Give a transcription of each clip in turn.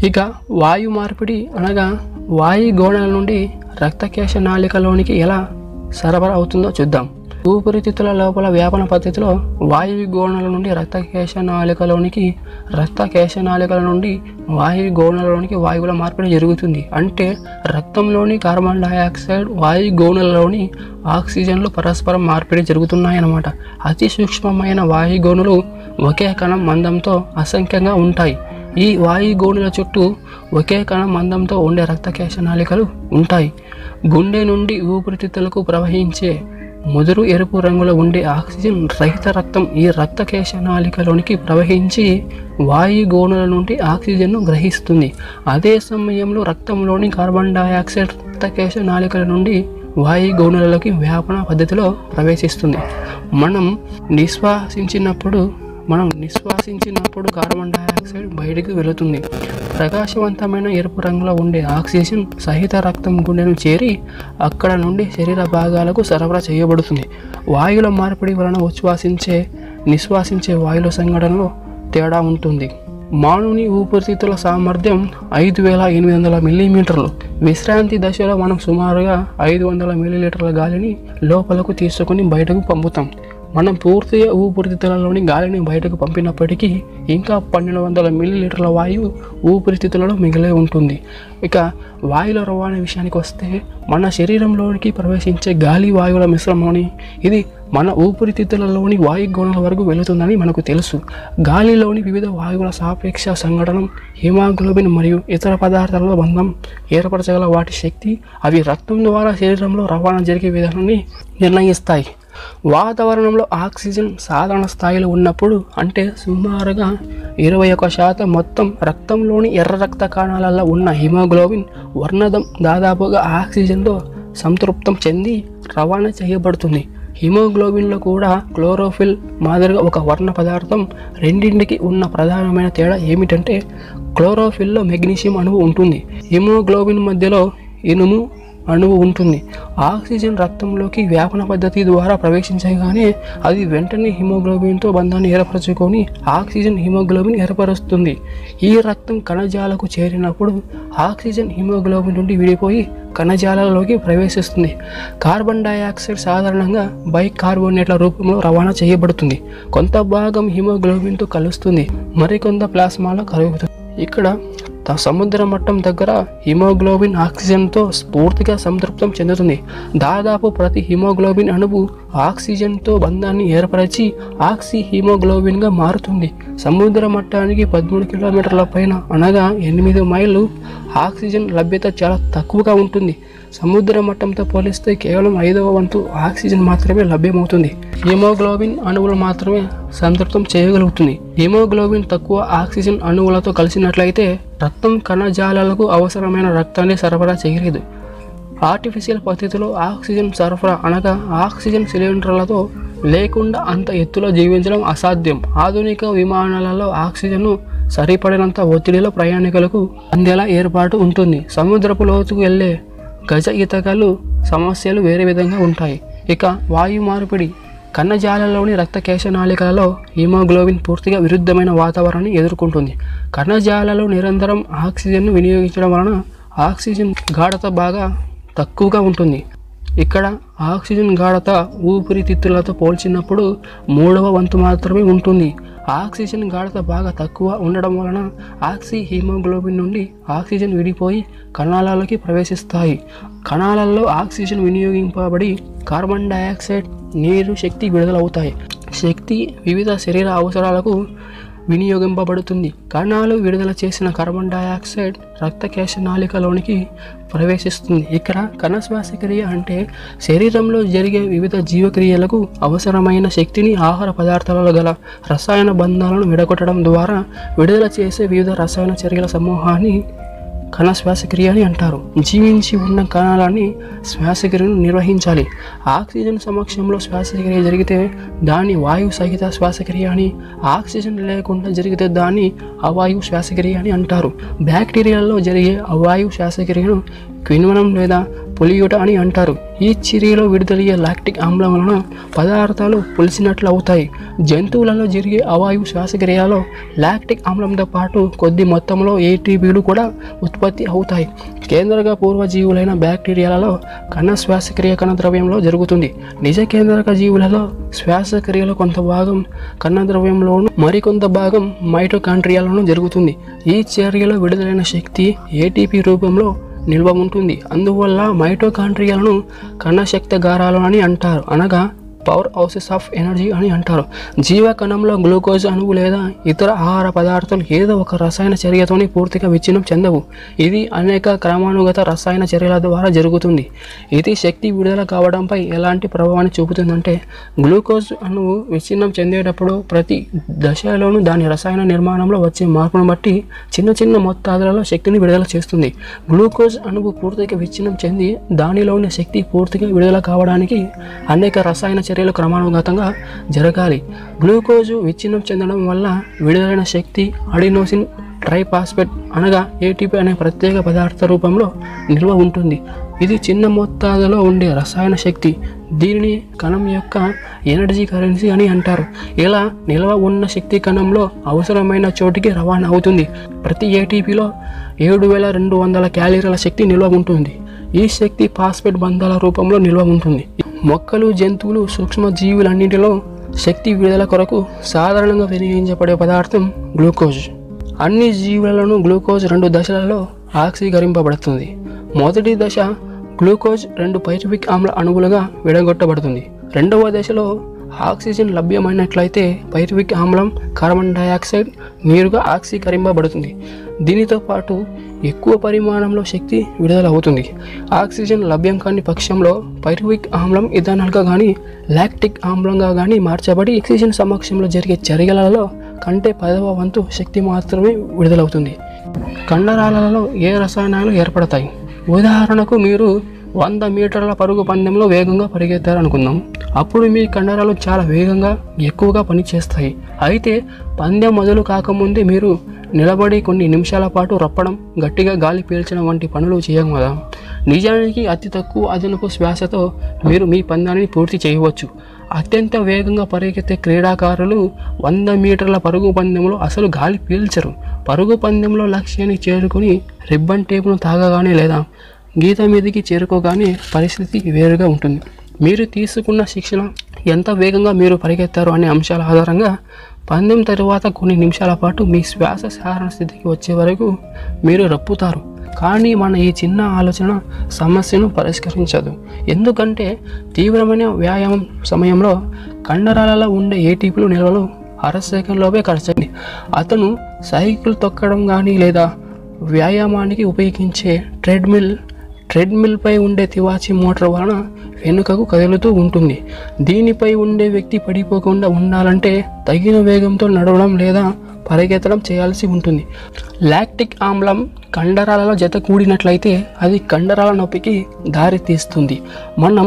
ఇక వాయు మార్పిడి అనగా వాయు గోడల నుండి రక్తకేశ నాళికలోనికి ఎలా సరఫరా అవుతుందో చూద్దాం ఊపిరితిత్తుల లోపల వ్యాపన పద్ధతిలో వాయువు గోణల నుండి రక్తకేశ నాళికలోనికి రక్తకేశ నాళికల నుండి వాయు గోణలలోనికి వాయువుల మార్పిడి జరుగుతుంది అంటే రక్తంలోని కార్బన్ డయాక్సైడ్ వాయు గోణలలోని ఆక్సిజన్లు పరస్పరం మార్పిడి జరుగుతున్నాయన్నమాట అతి సూక్ష్మమైన వాయు గోణులు ఒకే కణం మందంతో అసంఖ్యంగా ఉంటాయి ఈ వాయు గోణుల చుట్టూ ఒకే కణం మందంతో ఉండే రక్తకేశ నాళికలు ఉంటాయి గుండె నుండి ఊపిరితిత్తులకు ప్రవహించే ముదురు ఎరుపు రంగులో ఉండే ఆక్సిజన్ రహిత రక్తం ఈ రక్తకేశ నాళికలోనికి ప్రవహించి వాయు గోణుల నుండి ఆక్సిజన్ను గ్రహిస్తుంది అదే సమయంలో రక్తంలోని కార్బన్ డయాక్సైడ్ రక్తకేశ నాళికల నుండి వాయు గోణులలోకి వ్యాపన పద్ధతిలో ప్రవేశిస్తుంది మనం నిశ్వాసించినప్పుడు మనం నిశ్వాసించినప్పుడు కార్బన్ డయాక్సైడ్ బయటకు వెళుతుంది ప్రకాశవంతమైన ఎరుపు రంగులో ఉండే ఆక్సిజన్ సహిత రక్తం గుండెను చేరి అక్కడ నుండి శరీర భాగాలకు సరఫరా చేయబడుతుంది వాయువుల మార్పిడి వలన ఉచ్ఛ్వాసించే నిశ్వాసించే వాయువుల సంఘటనలో తేడా ఉంటుంది మానవుని ఊపిరితిత్తుల సామర్థ్యం ఐదు వేల ఎనిమిది వందల మిల్లీమీటర్లు విశ్రాంతి దశలో మనం సుమారుగా ఐదు వందల మిల్లీలీటర్ల గాలిని లోపలకు తీసుకొని బయటకు పంపుతాం మనం పూర్తిగా ఊపిరితిత్తులలోని గాలిని బయటకు పంపినప్పటికీ ఇంకా పన్నెండు వందల మిల్లీలీటర్ల వాయువు ఊపిరితిత్తులలో మిగిలే ఉంటుంది ఇక వాయువుల రవాణా విషయానికి వస్తే మన శరీరంలోనికి ప్రవేశించే గాలి వాయువుల మిశ్రమని ఇది మన ఊపిరితిత్తులలోని వాయు గోణాల వరకు వెళుతుందని మనకు తెలుసు గాలిలోని వివిధ వాయువుల సాపేక్ష సంఘటనం హిమాగ్లోబిన్ మరియు ఇతర పదార్థాల బంధం ఏర్పరచగల వాటి శక్తి అవి రక్తం ద్వారా శరీరంలో రవాణా జరిగే విధానాన్ని నిర్ణయిస్తాయి వాతావరణంలో ఆక్సిజన్ సాధారణ స్థాయిలో ఉన్నప్పుడు అంటే సుమారుగా ఇరవై ఒక శాతం మొత్తం రక్తంలోని ఎర్ర రక్త కణాలలో ఉన్న హిమోగ్లోబిన్ వర్ణదం దాదాపుగా ఆక్సిజన్తో సంతృప్తం చెంది రవాణా చేయబడుతుంది హిమోగ్లోబిన్లో కూడా క్లోరోఫిల్ మాదిరిగా ఒక వర్ణ పదార్థం రెండింటికి ఉన్న ప్రధానమైన తేడా ఏమిటంటే క్లోరోఫిల్లో మెగ్నీషియం అణువు ఉంటుంది హిమోగ్లోబిన్ మధ్యలో ఇనుము అణువు ఉంటుంది ఆక్సిజన్ రక్తంలోకి వ్యాపన పద్ధతి ద్వారా ప్రవేశించగానే అది వెంటనే హిమోగ్లోబిన్తో బంధాన్ని ఏర్పరచుకొని ఆక్సిజన్ హిమోగ్లోబిన్ ఏర్పరుస్తుంది ఈ రక్తం కణజాలకు చేరినప్పుడు ఆక్సిజన్ హిమోగ్లోబిన్ నుండి విడిపోయి కణజాలాలలోకి ప్రవేశిస్తుంది కార్బన్ డయాక్సైడ్ సాధారణంగా బైకార్బోనేట్ల రూపంలో రవాణా చేయబడుతుంది కొంత భాగం హిమోగ్లోబిన్తో కలుస్తుంది మరికొంత ప్లాస్మాలో కలుగుతుంది ఇక్కడ త- సముద్ర మట్టం దగ్గర హిమోగ్లోబిన్ ఆక్సిజన్తో పూర్తిగా సంతృప్తం చెందుతుంది దాదాపు ప్రతి హిమోగ్లోబిన్ అణువు ఆక్సిజన్తో బంధాన్ని ఏర్పరిచి ఆక్సి హిమోగ్లోబిన్గా మారుతుంది సముద్ర మట్టానికి పదమూడు కిలోమీటర్ల పైన అనగా ఎనిమిది మైళ్ళు ఆక్సిజన్ లభ్యత చాలా తక్కువగా ఉంటుంది సముద్ర మట్టంతో పోలిస్తే కేవలం ఐదవ వంతు ఆక్సిజన్ మాత్రమే లభ్యమవుతుంది హిమోగ్లోబిన్ అణువులు మాత్రమే సంతృప్తం చేయగలుగుతుంది హిమోగ్లోబిన్ తక్కువ ఆక్సిజన్ అణువులతో కలిసినట్లయితే రక్తం కణజాలాలకు అవసరమైన రక్తాన్ని సరఫరా చేయలేదు ఆర్టిఫిషియల్ పద్ధతిలో ఆక్సిజన్ సరఫరా అనగా ఆక్సిజన్ సిలిండర్లతో లేకుండా అంత ఎత్తులో జీవించడం అసాధ్యం ఆధునిక విమానాలలో ఆక్సిజన్ను సరిపడినంత ఒత్తిడిలో ప్రయాణికులకు అందేలా ఏర్పాటు ఉంటుంది సముద్రపు లోతుకు వెళ్ళే గజ ఈతకాలు సమస్యలు వేరే విధంగా ఉంటాయి ఇక వాయు మార్పిడి కణజాలంలోని రక్త కేశనాళికలలో హిమోగ్లోబిన్ పూర్తిగా విరుద్ధమైన వాతావరణాన్ని ఎదుర్కొంటుంది కణజాలలో నిరంతరం ఆక్సిజన్ను వినియోగించడం వలన ఆక్సిజన్ గాఢత బాగా తక్కువగా ఉంటుంది ఇక్కడ ఆక్సిజన్ గాఢత ఊపిరితిత్తులతో పోల్చినప్పుడు మూడవ వంతు మాత్రమే ఉంటుంది ఆక్సిజన్ గాఢత బాగా తక్కువ ఉండడం వలన ఆక్సి హిమోగ్లోబిన్ నుండి ఆక్సిజన్ విడిపోయి కణాలలోకి ప్రవేశిస్తాయి కణాలలో ఆక్సిజన్ వినియోగింపబడి కార్బన్ డయాక్సైడ్ నీరు శక్తి విడుదలవుతాయి శక్తి వివిధ శరీర అవసరాలకు వినియోగింపబడుతుంది కణాలు విడుదల చేసిన కార్బన్ డయాక్సైడ్ రక్తకేశ నాళికలోనికి ప్రవేశిస్తుంది ఇక్కడ కణ శ్వాసక్రియ అంటే శరీరంలో జరిగే వివిధ జీవక్రియలకు అవసరమైన శక్తిని ఆహార పదార్థాలలో గల రసాయన బంధాలను విడగొట్టడం ద్వారా విడుదల చేసే వివిధ రసాయన చర్యల సమూహాన్ని కణ శ్వాసక్రియ అని అంటారు జీవించి ఉన్న కణాలని శ్వాసక్రియను నిర్వహించాలి ఆక్సిజన్ సమక్షంలో శ్వాసక్రియ జరిగితే దాన్ని వాయువు సహిత శ్వాసక్రియ అని ఆక్సిజన్ లేకుండా జరిగితే దాన్ని అవాయువు శ్వాసక్రియ అని అంటారు బ్యాక్టీరియాలో జరిగే అవాయువు శ్వాసక్రియను క్విన్వనం లేదా పులియుట అని అంటారు ఈ చర్యలో విడుదలయ్యే లాక్టిక్ ఆమ్లం వలన పదార్థాలు పులిసినట్లు అవుతాయి జంతువులలో జరిగే అవాయువు శ్వాసక్రియలో లాక్టిక్ ఆమ్లంతో పాటు కొద్ది మొత్తంలో ఏటీబీలు కూడా ఉత్పత్తి అవుతాయి కేంద్రక పూర్వజీవులైన బ్యాక్టీరియాలలో కణ శ్వాసక్రియ కణ ద్రవ్యంలో జరుగుతుంది నిజ కేంద్రక జీవులలో శ్వాసక్రియలో కొంత భాగం కణ ద్రవ్యంలోను మరికొంత భాగం మైటోకాంట్రియాలోనూ జరుగుతుంది ఈ చర్యలో విడుదలైన శక్తి ఏటీపీ రూపంలో నిల్వ ఉంటుంది అందువల్ల మైటోకాంట్రియాలను కణశక్తిగారాలు అని అంటారు అనగా పవర్ హౌసెస్ ఆఫ్ ఎనర్జీ అని అంటారు జీవ కణంలో గ్లూకోజ్ అణువు లేదా ఇతర ఆహార పదార్థాలు ఏదో ఒక రసాయన చర్యతోని పూర్తిగా విచ్ఛిన్నం చెందవు ఇది అనేక క్రమానుగత రసాయన చర్యల ద్వారా జరుగుతుంది ఇది శక్తి విడుదల కావడంపై ఎలాంటి ప్రభావాన్ని చూపుతుందంటే గ్లూకోజ్ అణువు విచ్ఛిన్నం చెందేటప్పుడు ప్రతి దశలోనూ దాని రసాయన నిర్మాణంలో వచ్చే మార్పును బట్టి చిన్న చిన్న మొత్తాదులలో శక్తిని విడుదల చేస్తుంది గ్లూకోజ్ అణువు పూర్తిగా విచ్ఛిన్నం చెంది దానిలోని శక్తి పూర్తిగా విడుదల కావడానికి అనేక రసాయన చర్యలు క్రమానుగతంగా జరగాలి గ్లూకోజు విచ్ఛిన్నం చెందడం వల్ల విడుదలైన శక్తి అడినోసిన్ ట్రైపాస్పేట్ అనగా ఏటీపీ అనే ప్రత్యేక పదార్థ రూపంలో నిల్వ ఉంటుంది ఇది చిన్న మొత్తాలలో ఉండే రసాయన శక్తి దీనిని కణం యొక్క ఎనర్జీ కరెన్సీ అని అంటారు ఇలా నిల్వ ఉన్న శక్తి కణంలో అవసరమైన చోటికి రవాణా అవుతుంది ప్రతి ఏటీపీలో ఏడు వేల రెండు వందల క్యాలరీల శక్తి నిల్వ ఉంటుంది ఈ శక్తి ఫాస్ఫేట్ బంధాల రూపంలో నిల్వ ఉంటుంది మొక్కలు జంతువులు సూక్ష్మ జీవులన్నింటిలో శక్తి విడుదల కొరకు సాధారణంగా వినియోగించబడే పదార్థం గ్లూకోజ్ అన్ని జీవులలోనూ గ్లూకోజ్ రెండు దశలలో ఆక్సీకరింపబడుతుంది మొదటి దశ గ్లూకోజ్ రెండు పైరువిక్ ఆమ్ల అణువులుగా విడగొట్టబడుతుంది రెండవ దశలో ఆక్సిజన్ లభ్యమైనట్లయితే పైరువిక్ ఆమ్లం కార్బన్ డయాక్సైడ్ నీరుగా ఆక్సీకరింపబడుతుంది దీనితో పాటు ఎక్కువ పరిమాణంలో శక్తి విడుదల అవుతుంది ఆక్సిజన్ లభ్యం కాని పక్షంలో పైరువిక్ ఆమ్లం ఇథనాల్గా కానీ లాక్టిక్ ఆమ్లంగా కానీ మార్చబడి ఆక్సిజన్ సమక్షంలో జరిగే చర్యలలో కంటే పదవ వంతు శక్తి మాత్రమే విడుదలవుతుంది కండరాలలో ఏ రసాయనాలు ఏర్పడతాయి ఉదాహరణకు మీరు వంద మీటర్ల పరుగు పందెంలో వేగంగా పరిగెత్తారు అనుకుందాం అప్పుడు మీ కండరాలు చాలా వేగంగా ఎక్కువగా పనిచేస్తాయి అయితే పందెం మొదలు కాకముందే మీరు నిలబడి కొన్ని నిమిషాల పాటు రప్పడం గట్టిగా గాలి పీల్చడం వంటి పనులు చేయగలదా నిజానికి అతి తక్కువ అదనపు శ్వాసతో మీరు మీ పందాన్ని పూర్తి చేయవచ్చు అత్యంత వేగంగా పరిగెత్తే క్రీడాకారులు వంద మీటర్ల పరుగు పందెంలో అసలు గాలి పీల్చరు పరుగు పందెంలో లక్ష్యాన్ని చేరుకుని రిబ్బన్ టేపును తాగగానే లేదా గీత మీదకి చేరుకోగానే పరిస్థితి వేరుగా ఉంటుంది మీరు తీసుకున్న శిక్షణ ఎంత వేగంగా మీరు పరిగెత్తారు అనే అంశాల ఆధారంగా పందెం తరువాత కొన్ని నిమిషాల పాటు మీ శ్వాస సాధారణ స్థితికి వచ్చే వరకు మీరు రప్పుతారు కానీ మన ఈ చిన్న ఆలోచన సమస్యను పరిష్కరించదు ఎందుకంటే తీవ్రమైన వ్యాయామం సమయంలో కండరాలలో ఉండే ఏటీపీలు నిల్వలు అర సెకండ్లోపే ఖర్చండి అతను సైకిల్ తొక్కడం కానీ లేదా వ్యాయామానికి ఉపయోగించే ట్రెడ్మిల్ ట్రెడ్మిల్పై ఉండే తివాచి మోటార్ వలన వెనుకకు కదులుతూ ఉంటుంది దీనిపై ఉండే వ్యక్తి పడిపోకుండా ఉండాలంటే తగిన వేగంతో నడవడం లేదా పరిగెత్తడం చేయాల్సి ఉంటుంది లాక్టిక్ ఆమ్లం కండరాలలో జత కూడినట్లయితే అది కండరాల నొప్పికి దారి తీస్తుంది మనం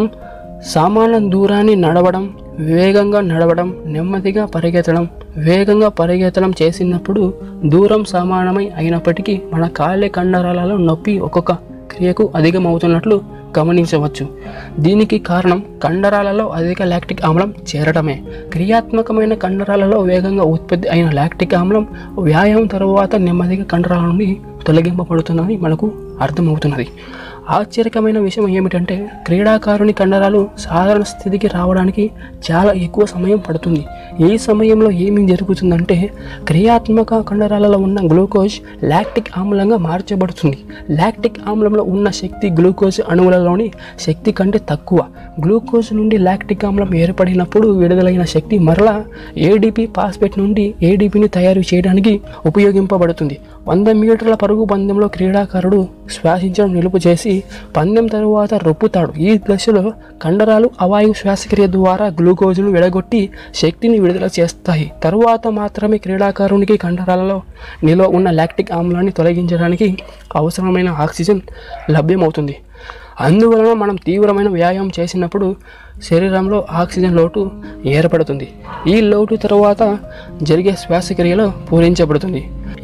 సమాన దూరాన్ని నడవడం వేగంగా నడవడం నెమ్మదిగా పరిగెత్తడం వేగంగా పరిగెత్తడం చేసినప్పుడు దూరం సమానమై అయినప్పటికీ మన కాళ్ళ కండరాలలో నొప్పి ఒక్కొక్క క్రియకు అధికమవుతున్నట్లు గమనించవచ్చు దీనికి కారణం కండరాలలో అధిక లాక్టిక్ ఆమ్లం చేరడమే క్రియాత్మకమైన కండరాలలో వేగంగా ఉత్పత్తి అయిన లాక్టిక్ ఆమ్లం వ్యాయామం తరువాత నెమ్మదిగా కండరాల నుండి తొలగింపబడుతుందని మనకు అర్థమవుతున్నది ఆశ్చర్యకరమైన విషయం ఏమిటంటే క్రీడాకారుని కండరాలు సాధారణ స్థితికి రావడానికి చాలా ఎక్కువ సమయం పడుతుంది ఈ సమయంలో ఏమి జరుగుతుందంటే క్రియాత్మక కండరాలలో ఉన్న గ్లూకోజ్ లాక్టిక్ ఆమ్లంగా మార్చబడుతుంది లాక్టిక్ ఆమ్లంలో ఉన్న శక్తి గ్లూకోజ్ అణువులలోని శక్తి కంటే తక్కువ గ్లూకోజ్ నుండి లాక్టిక్ ఆమ్లం ఏర్పడినప్పుడు విడుదలైన శక్తి మరలా ఏడిపి పాస్పేట్ నుండి ఏడిపిని తయారు చేయడానికి ఉపయోగింపబడుతుంది వంద మీటర్ల పరుగు పందెంలో క్రీడాకారుడు శ్వాసించడం నిలుపు చేసి పందెం తరువాత రొప్పుతాడు ఈ దశలో కండరాలు అవాయు శ్వాసక్రియ ద్వారా గ్లూకోజ్ను విడగొట్టి శక్తిని విడుదల చేస్తాయి తరువాత మాత్రమే క్రీడాకారునికి కండరాలలో నిల్వ ఉన్న లాక్టిక్ ఆమ్లాన్ని తొలగించడానికి అవసరమైన ఆక్సిజన్ లభ్యమవుతుంది అందువలన మనం తీవ్రమైన వ్యాయామం చేసినప్పుడు శరీరంలో ఆక్సిజన్ లోటు ఏర్పడుతుంది ఈ లోటు తర్వాత జరిగే శ్వాసక్రియలో పూరించబడుతుంది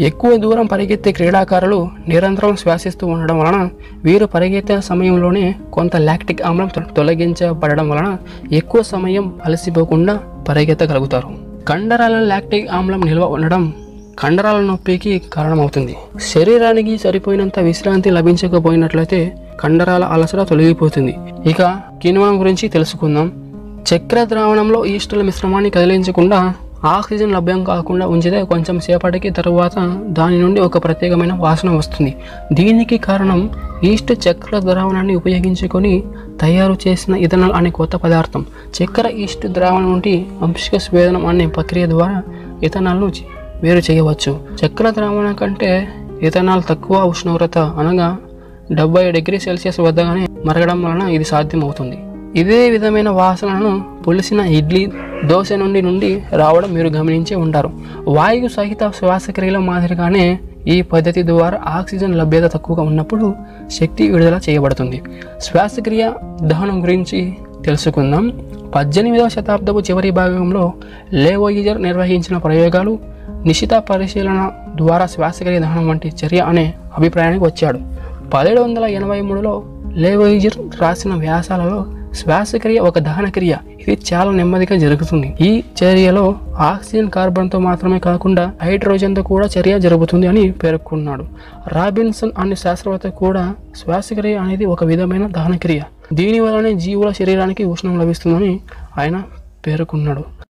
ఎక్కువ దూరం పరిగెత్తే క్రీడాకారులు నిరంతరం శ్వాసిస్తూ ఉండడం వలన వీరు పరిగెత్తే సమయంలోనే కొంత లాక్టిక్ ఆమ్లం తొ- తొలగించబడడం వలన ఎక్కువ సమయం అలసిపోకుండా పరిగెత్తగలుగుతారు కండరాల లాక్టిక్ ఆమ్లం నిల్వ ఉండడం కండరాల నొప్పికి కారణమవుతుంది శరీరానికి సరిపోయినంత విశ్రాంతి లభించకపోయినట్లయితే కండరాల అలసట తొలగిపోతుంది ఇక కినువా గురించి తెలుసుకుందాం చక్కెర ద్రావణంలో ఈస్టుల మిశ్రమాన్ని కదిలించకుండా ఆక్సిజన్ లభ్యం కాకుండా ఉంచితే కొంచెం సేపటికి తరువాత దాని నుండి ఒక ప్రత్యేకమైన వాసన వస్తుంది దీనికి కారణం ఈస్ట్ చక్కెర ద్రావణాన్ని ఉపయోగించుకొని తయారు చేసిన ఇథనాల్ అనే కొత్త పదార్థం చక్కెర ఈస్ట్ ద్రావణం నుండి అంశిక స్వేదనం అనే ప్రక్రియ ద్వారా ఇథనాల్ను చే- వేరు చేయవచ్చు చక్కెర ద్రావణం కంటే ఇథనాల్ తక్కువ ఉష్ణోగ్రత అనగా డెబ్బై డిగ్రీ సెల్సియస్ వద్దగానే మరగడం వలన ఇది సాధ్యమవుతుంది ఇదే విధమైన వాసనను పులిసిన ఇడ్లీ దోశ నుండి నుండి రావడం మీరు గమనించే ఉంటారు వాయు సహిత శ్వాసక్రియల మాదిరిగానే ఈ పద్ధతి ద్వారా ఆక్సిజన్ లభ్యత తక్కువగా ఉన్నప్పుడు శక్తి విడుదల చేయబడుతుంది శ్వాసక్రియ దహనం గురించి తెలుసుకుందాం పద్దెనిమిదవ శతాబ్దపు చివరి భాగంలో లేవోయిజర్ నిర్వహించిన ప్రయోగాలు నిశిత పరిశీలన ద్వారా శ్వాసక్రియ దహనం వంటి చర్య అనే అభిప్రాయానికి వచ్చాడు పదిహేడు వందల ఎనభై మూడులో లేవోయిజర్ రాసిన వ్యాసాలలో శ్వాసక్రియ ఒక దహన క్రియ ఇది చాలా నెమ్మదిగా జరుగుతుంది ఈ చర్యలో ఆక్సిజన్ కార్బన్తో మాత్రమే కాకుండా హైడ్రోజన్తో కూడా చర్య జరుగుతుంది అని పేర్కొన్నాడు రాబిన్సన్ అనే శాస్త్రవేత్త కూడా శ్వాసక్రియ అనేది ఒక విధమైన దహన క్రియ దీని వలనే జీవుల శరీరానికి ఉష్ణం లభిస్తుందని ఆయన పేర్కొన్నాడు